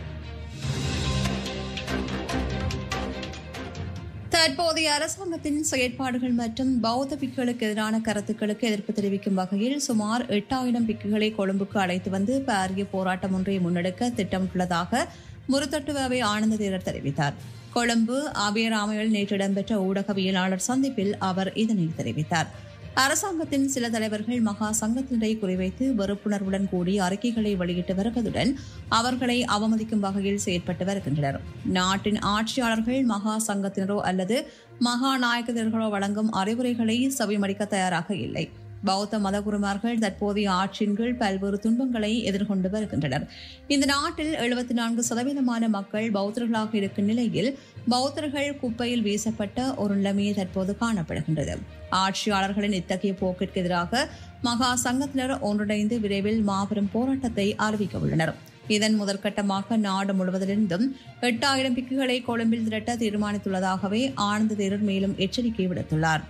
தற்போதைய அரசாங்கத்தின் செயற்பாடுகள் மற்றும் பௌத்த பிக்குகளுக்கு எதிரான கருத்துக்களுக்கு எதிர்ப்பு தெரிவிக்கும் வகையில் சுமார் எட்டாயிரம் பிக்குகளை கொழும்புக்கு அழைத்து வந்து பாரிய போராட்டம் ஒன்றை முன்னெடுக்க திட்டமிட்டுள்ளதாக முருத்தட்டுவாவை ஆனந்த தேரர் தெரிவித்தார் கொழும்பு அபயராமையில் நேற்று இடம்பெற்ற ஊடகவியலாளர் சந்திப்பில் அவர் இதனை தெரிவித்தார் அரசாங்கத்தின் சில தலைவர்கள் மகா சங்கத்தினரை குறிவைத்து வெறுப்புணர்வுடன் கூடி அறிக்கைகளை வெளியிட்டு வருவதுடன் அவர்களை அவமதிக்கும் வகையில் செயற்பட்டு வருகின்றனர் நாட்டின் ஆட்சியாளர்கள் மகா சங்கத்தினரோ அல்லது மகா நாயக்கர்களோ வழங்கும் அறிவுரைகளை செவிமடிக்க தயாராக இல்லை பௌத்த மதகுருமார்கள் தற்போதைய ஆட்சியின் கீழ் பல்வேறு துன்பங்களை எதிர்கொண்டு வருகின்றனர் இந்த நாட்டில் எழுபத்தி நான்கு சதவீதமான மக்கள் பௌத்தர்களாக இருக்கும் நிலையில் பௌத்தர்கள் குப்பையில் வீசப்பட்ட ஒரு நிலைமையை தற்போது காணப்படுகின்றது ஆட்சியாளர்களின் இத்தகைய போக்கிற்கு எதிராக மகா சங்கத்தினர் ஒன்றிணைந்து விரைவில் மாபெரும் போராட்டத்தை அறிவிக்க உள்ளனர் இதன் முதற்கட்டமாக நாடு முழுவதிலிருந்தும் எட்டாயிரம் பிக்குகளை கொழும்பில் திரட்ட தீர்மானித்துள்ளதாகவே ஆனந்த தேரர் மேலும் எச்சரிக்கை விடுத்துள்ளார்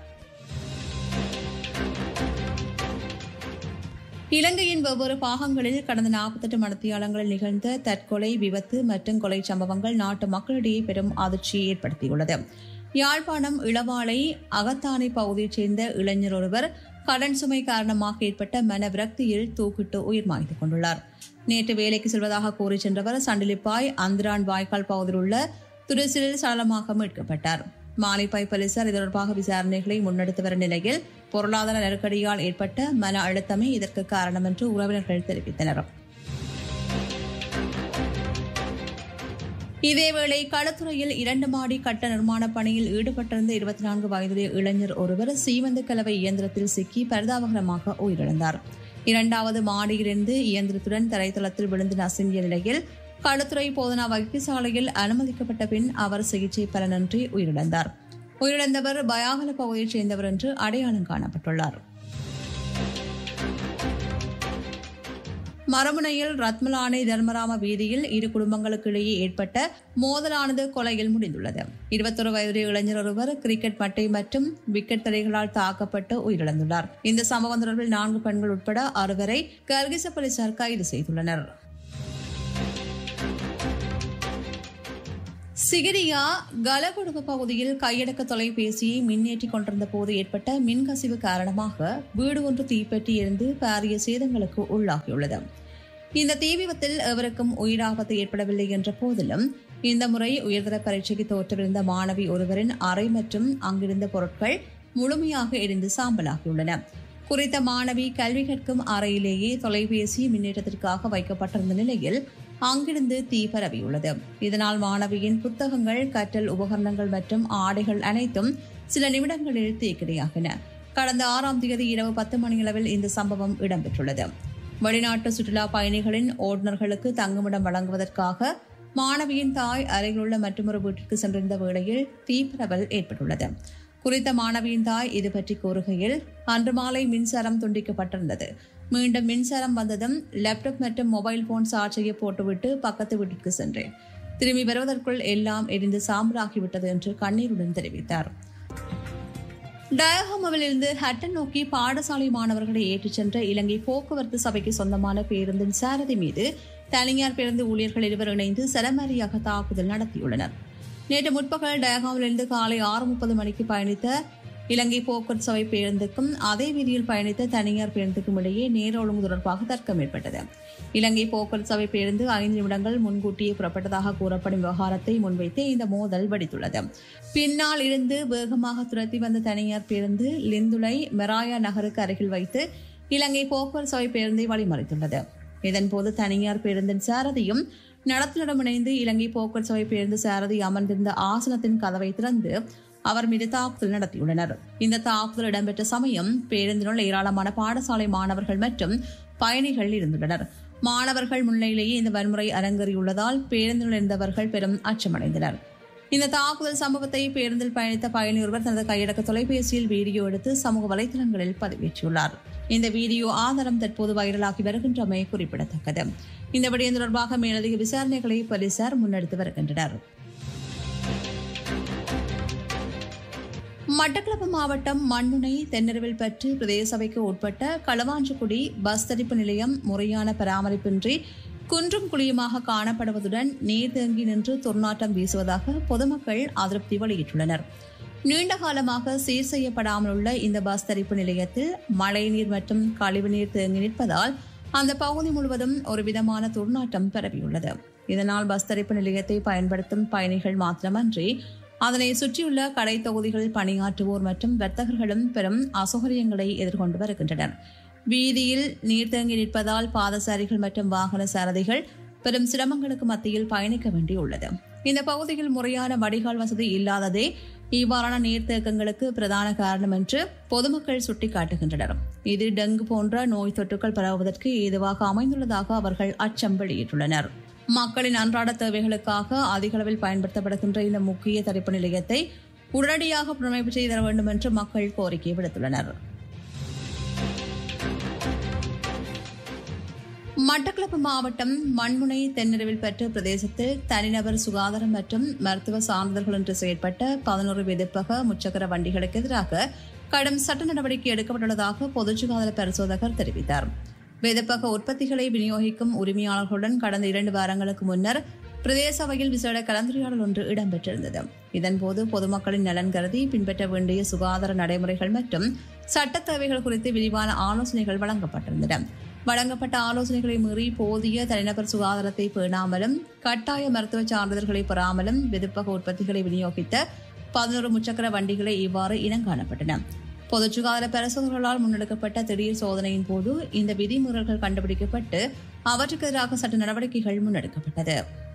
இலங்கையின் வெவ்வேறு பாகங்களில் கடந்த நாற்பத்தெட்டு மணித்தியாலங்களில் நிகழ்ந்த தற்கொலை விபத்து மற்றும் கொலை சம்பவங்கள் நாட்டு மக்களிடையே பெரும் அதிர்ச்சியை ஏற்படுத்தியுள்ளது யாழ்ப்பாணம் இளவாலை அகத்தானை பகுதியைச் சேர்ந்த இளைஞர் ஒருவர் கடன் சுமை காரணமாக ஏற்பட்ட மன விரக்தியில் தூக்கிட்டு உயிர் மாய்த்துக் கொண்டுள்ளார் நேற்று வேலைக்கு செல்வதாக கூறி சென்றவர் சண்டிலிப்பாய் அந்திரான் வாய்க்கால் பகுதியில் உள்ள துரிசிலில் சடலமாக மீட்கப்பட்டார் மானிப்பாய் போலீசார் இது தொடர்பாக விசாரணைகளை முன்னெடுத்து வரும் நிலையில் பொருளாதார நெருக்கடியால் ஏற்பட்ட மன அழுத்தமே இதற்கு காரணம் என்று உறவினர்கள் தெரிவித்தனர் இதேவேளை களத்துறையில் இரண்டு மாடி கட்ட நிர்மாண பணியில் ஈடுபட்டிருந்த இருபத்தி நான்கு வயதுடைய இளைஞர் ஒருவர் சீமந்து கலவை இயந்திரத்தில் சிக்கி பரிதாபகரமாக உயிரிழந்தார் இரண்டாவது மாடியிலிருந்து இயந்திரத்துடன் தரைத்தளத்தில் விழுந்து நசுங்கிய நிலையில் களுத்துறை போதனா வைத்தியசாலையில் அனுமதிக்கப்பட்ட பின் அவர் சிகிச்சை பலனின்றி உயிரிழந்தார் உயிரிழந்தவர் பயாகல பகுதியைச் சேர்ந்தவர் என்று அடையாளம் காணப்பட்டுள்ளார் மரமுனையில் ரத்மலானை தர்மராம வீதியில் இரு குடும்பங்களுக்கு இடையே ஏற்பட்ட மோதலானது கொலையில் முடிந்துள்ளது இருபத்தொரு வயதுடைய இளைஞர் ஒருவர் கிரிக்கெட் மட்டை மற்றும் விக்கெட் தடைகளால் தாக்கப்பட்டு உயிரிழந்துள்ளார் இந்த சம்பவம் தொடர்பில் நான்கு பெண்கள் உட்பட அறுவரை கர்கிச போலீசார் கைது செய்துள்ளனர் சிகிரியா கலகுடுப பகுதியில் கையடக்க தொலைபேசியை மின்னேற்றிக் கொண்டிருந்த போது ஏற்பட்ட மின்கசிவு காரணமாக வீடு ஒன்று தீப்பற்றி எரிந்து பாரிய சேதங்களுக்கு உள்ளாகியுள்ளது இந்த தீ விபத்தில் எவருக்கும் உயிராபத்து ஏற்படவில்லை என்ற போதிலும் இந்த முறை உயர்தர பரீட்சைக்கு தோற்றவிருந்த மாணவி ஒருவரின் அறை மற்றும் அங்கிருந்த பொருட்கள் முழுமையாக எரிந்து சாம்பலாகியுள்ளன குறித்த மாணவி கல்வி கற்கும் அறையிலேயே தொலைபேசி மின்னேற்றத்திற்காக வைக்கப்பட்டிருந்த நிலையில் அங்கிருந்து தீ பரவியுள்ளது இதனால் மாணவியின் புத்தகங்கள் கற்றல் உபகரணங்கள் மற்றும் ஆடைகள் அனைத்தும் சில நிமிடங்களில் தீக்கிரையாகின கடந்த ஆறாம் தேதி இரவு பத்து மணியளவில் இந்த சம்பவம் இடம்பெற்றுள்ளது வெளிநாட்டு சுற்றுலா பயணிகளின் ஓட்டுநர்களுக்கு தங்குமிடம் வழங்குவதற்காக மாணவியின் தாய் அருகிலுள்ள மற்றொரு வீட்டிற்கு சென்றிருந்த வேளையில் தீப்பரவல் ஏற்பட்டுள்ளது குறித்த மாணவியின் தாய் இது பற்றி கூறுகையில் அன்று மாலை மின்சாரம் துண்டிக்கப்பட்டிருந்தது மீண்டும் மின்சாரம் வந்ததும் லேப்டாப் மற்றும் மொபைல் போன் சார்ஜ் செய்ய போட்டுவிட்டு பக்கத்து வீட்டிற்கு சென்றேன் திரும்பி வருவதற்குள் எல்லாம் எரிந்து சாம்பலாகிவிட்டது என்று கண்ணீருடன் தெரிவித்தார் டயஹாமாவில் இருந்து ஹட்டன் நோக்கி பாடசாலை மாணவர்களை ஏற்றிச் சென்ற இலங்கை போக்குவரத்து சபைக்கு சொந்தமான பேருந்தின் சாரதி மீது தனியார் பேருந்து ஊழியர்கள் இருவர் இணைந்து சரமாரியாக தாக்குதல் நடத்தியுள்ளனர் நேற்று முற்பகல் டயஹாமிலிருந்து காலை ஆறு முப்பது மணிக்கு பயணித்த இலங்கை போக்குவரத்து சபை பேருந்துக்கும் அதே வீதியில் பயணித்த தனியார் பேருந்துக்கும் இடையே நேர ஒழுங்கு தொடர்பாக தர்க்கம் ஏற்பட்டது இலங்கை போக்குவரத்து சபை பேருந்து ஐந்து நிமிடங்கள் முன்கூட்டியே புறப்பட்டதாக கூறப்படும் விவகாரத்தை முன்வைத்து இந்த மோதல் வெடித்துள்ளது பின்னால் இருந்து வேகமாக துரத்தி வந்த தனியார் பேருந்து லிந்துலை மெராயா நகருக்கு அருகில் வைத்து இலங்கை போக்குவரத்து சபை பேருந்தை வழிமறைத்துள்ளது இதன்போது தனியார் பேருந்தின் சாரதியும் நடத்துனரிடம் இணைந்து இலங்கை போக்குவரத்து சபை பேருந்து சாரதி அமர்ந்திருந்த ஆசனத்தின் கதவை திறந்து அவர் மீது தாக்குதல் நடத்தியுள்ளனர் இந்த தாக்குதல் இடம்பெற்ற சமயம் பேருந்தினுள் ஏராளமான பாடசாலை மாணவர்கள் மற்றும் பயணிகள் இருந்துள்ளனர் மாணவர்கள் முன்னிலையிலேயே இந்த வன்முறை அரங்கேறியுள்ளதால் பேருந்தில் இருந்தவர்கள் பெரும் அச்சமடைந்தனர் இந்த தாக்குதல் சம்பவத்தை பேருந்தில் பயணித்த பயணி ஒருவர் தனது கையடக்க தொலைபேசியில் வீடியோ எடுத்து சமூக வலைதளங்களில் பதிவேற்றியுள்ளார் இந்த வீடியோ ஆதாரம் தற்போது வைரலாகி வருகின்றமை குறிப்பிடத்தக்கது இந்த விடயம் தொடர்பாக மேலதிக விசாரணைகளை போலீசார் முன்னெடுத்து வருகின்றனர் மட்டக்களப்பு மாவட்டம் மண்முனை தென்னரவில் பற்று பிரதேச சபைக்கு உட்பட்ட களவாஞ்சிக்குடி பஸ் தரிப்பு நிலையம் முறையான பராமரிப்பின்றி குன்றும் குழியுமாக காணப்படுவதுடன் நீர் தேங்கி நின்று துர்நாற்றம் வீசுவதாக பொதுமக்கள் அதிருப்தி வெளியிட்டுள்ளனர் நீண்ட காலமாக சீர் செய்யப்படாமல் உள்ள இந்த பஸ் தரிப்பு நிலையத்தில் மழைநீர் மற்றும் கழிவுநீர் தேங்கி நிற்பதால் அந்த பகுதி முழுவதும் ஒரு விதமான துர்நாற்றம் பரவியுள்ளது இதனால் பஸ் தரிப்பு நிலையத்தை பயன்படுத்தும் பயணிகள் மாத்திரமன்றி அதனை சுற்றியுள்ள கடை தொகுதிகளில் பணியாற்றுவோர் மற்றும் வர்த்தகர்களும் பெரும் அசௌகரியங்களை எதிர்கொண்டு வருகின்றனர் வீதியில் நீர் தேங்கி நிற்பதால் பாதசாரிகள் மற்றும் வாகன சாரதிகள் பெரும் சிரமங்களுக்கு மத்தியில் பயணிக்க வேண்டியுள்ளது இந்த பகுதியில் முறையான வடிகால் வசதி இல்லாததே இவ்வாறான நீர்த்தேக்கங்களுக்கு பிரதான காரணம் என்று பொதுமக்கள் சுட்டிக்காட்டுகின்றனர் இது டெங்கு போன்ற நோய் தொற்றுகள் பரவுவதற்கு ஏதுவாக அமைந்துள்ளதாக அவர்கள் அச்சம் வெளியிட்டுள்ளனர் மக்களின் அன்றாட தேவைகளுக்காக அதிக அளவில் பயன்படுத்தப்படுகின்ற இந்த முக்கிய தடுப்பு நிலையத்தை உடனடியாக புனரமைப்பு செய்து தர வேண்டும் என்று மக்கள் கோரிக்கை விடுத்துள்ளனர் மட்டக்களப்பு மாவட்டம் மண்முனை தென்னரவில் பெற்ற பிரதேசத்தில் தனிநபர் சுகாதாரம் மற்றும் மருத்துவ சான்றிதழ்கள் என்று செயற்பட்ட பதினோரு விதிப்பக முச்சக்கர வண்டிகளுக்கு எதிராக கடும் சட்ட நடவடிக்கை எடுக்கப்பட்டுள்ளதாக பொது சுகாதார பரிசோதகர் தெரிவித்தார் விதப்பக உற்பத்திகளை விநியோகிக்கும் உரிமையாளர்களுடன் கடந்த இரண்டு வாரங்களுக்கு முன்னர் பிரதேச சபையில் விசேட கலந்துரையாடல் ஒன்று இடம்பெற்றிருந்தது இதன்போது பொதுமக்களின் நலன் கருதி பின்பற்ற வேண்டிய சுகாதார நடைமுறைகள் மற்றும் சட்ட தேவைகள் குறித்து விரிவான ஆலோசனைகள் வழங்கப்பட்டிருந்தன வழங்கப்பட்ட ஆலோசனைகளை மீறி போதிய தனிநபர் சுகாதாரத்தை பேணாமலும் கட்டாய மருத்துவ சான்றிதழ்களை பெறாமலும் விதுப்பக உற்பத்திகளை விநியோகித்த பதினோரு முச்சக்கர வண்டிகளை இவ்வாறு இனங்காணப்பட்டன பொது சுகாதார பரிசோதகர்களால் முன்னெடுக்கப்பட்ட திடீர் சோதனையின் போது இந்த விதிமுறைகள் கண்டுபிடிக்கப்பட்டு அவற்றுக்கு எதிராக சட்ட நடவடிக்கைகள் முன்னெடுக்கப்பட்டது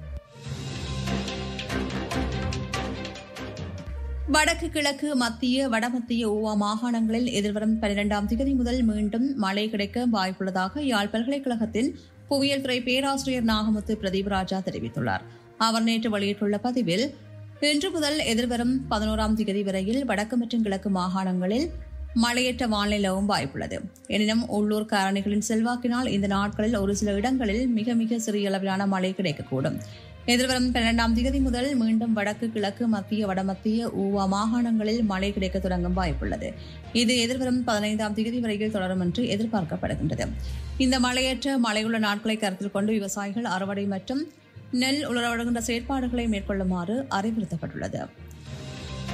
வடக்கு கிழக்கு மத்திய வடமத்திய ஊவா மாகாணங்களில் எதிர்வரும் பனிரெண்டாம் தேதி முதல் மீண்டும் மழை கிடைக்க வாய்ப்புள்ளதாக யாழ் பல்கலைக்கழகத்தின் புவியியல் துறை பேராசிரியர் நாகமுத்து பிரதீப் ராஜா தெரிவித்துள்ளார் அவர் நேற்று வெளியிட்டுள்ள பதிவில் இன்று முதல் எதிர்வரும் பதினோராம் தேதி வரையில் வடக்கு மற்றும் கிழக்கு மாகாணங்களில் மழையற்ற வானிலை நிலவும் வாய்ப்புள்ளது எனினும் உள்ளூர் காரணிகளின் செல்வாக்கினால் இந்த நாட்களில் ஒரு சில இடங்களில் மிக மிக சிறிய அளவிலான மழை கிடைக்கக்கூடும் எதிர்வரும் பன்னிரெண்டாம் தேதி முதல் மீண்டும் வடக்கு கிழக்கு மத்திய வடமத்திய ஊவா மாகாணங்களில் மழை கிடைக்க தொடங்கும் வாய்ப்புள்ளது இது எதிர்வரும் பதினைந்தாம் தேதி வரையில் தொடரும் என்று எதிர்பார்க்கப்படுகின்றது இந்த மழையற்ற மழையுள்ள நாட்களை கருத்தில் கொண்டு விவசாயிகள் அறுவடை மற்றும் நெல் உலரவடுகின்ற செயற்பாடுகளை மேற்கொள்ளுமாறு அறிவுறுத்தப்பட்டுள்ளது